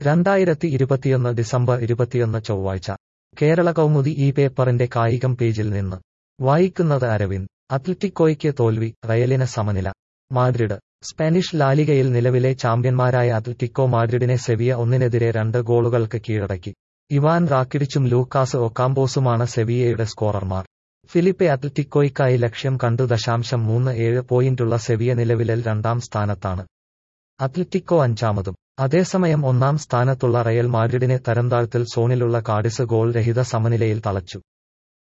രണ്ടായിരത്തി ഇരുപത്തിയൊന്ന് ഡിസംബർ ഇരുപത്തിയൊന്ന് ചൊവ്വാഴ്ച കേരള കൗമുദി ഈ പേപ്പറിന്റെ കായികം പേജിൽ നിന്ന് വായിക്കുന്നത് അരവിന്ദ് അത്ലറ്റിക്കോയ്ക്ക് തോൽവി റയലിന് സമനില മാഡ്രിഡ് സ്പാനിഷ് ലാലിഗയിൽ നിലവിലെ ചാമ്പ്യന്മാരായ അത്ലറ്റിക്കോ മാഡ്രിഡിനെ സെവിയ ഒന്നിനെതിരെ രണ്ട് ഗോളുകൾക്ക് കീഴടക്കി ഇവാൻ റാക്കിഡിച്ചും ലൂക്കാസ് ഒക്കാംബോസുമാണ് സെവിയയുടെ സ്കോറർമാർ ഫിലിപ്പെ അത്ലറ്റിക്കോയ്ക്കായി ലക്ഷ്യം കണ്ടു ദശാംശം മൂന്ന് ഏഴ് പോയിന്റുള്ള സെവിയ നിലവിലിൽ രണ്ടാം സ്ഥാനത്താണ് അത്ലറ്റിക്കോ അഞ്ചാമതും അതേസമയം ഒന്നാം സ്ഥാനത്തുള്ള റയൽ മാഡ്രിഡിനെ തരംതാഴ്ത്തൽ സോണിലുള്ള കാഡിസ് ഗോൾ രഹിത സമനിലയിൽ തളച്ചു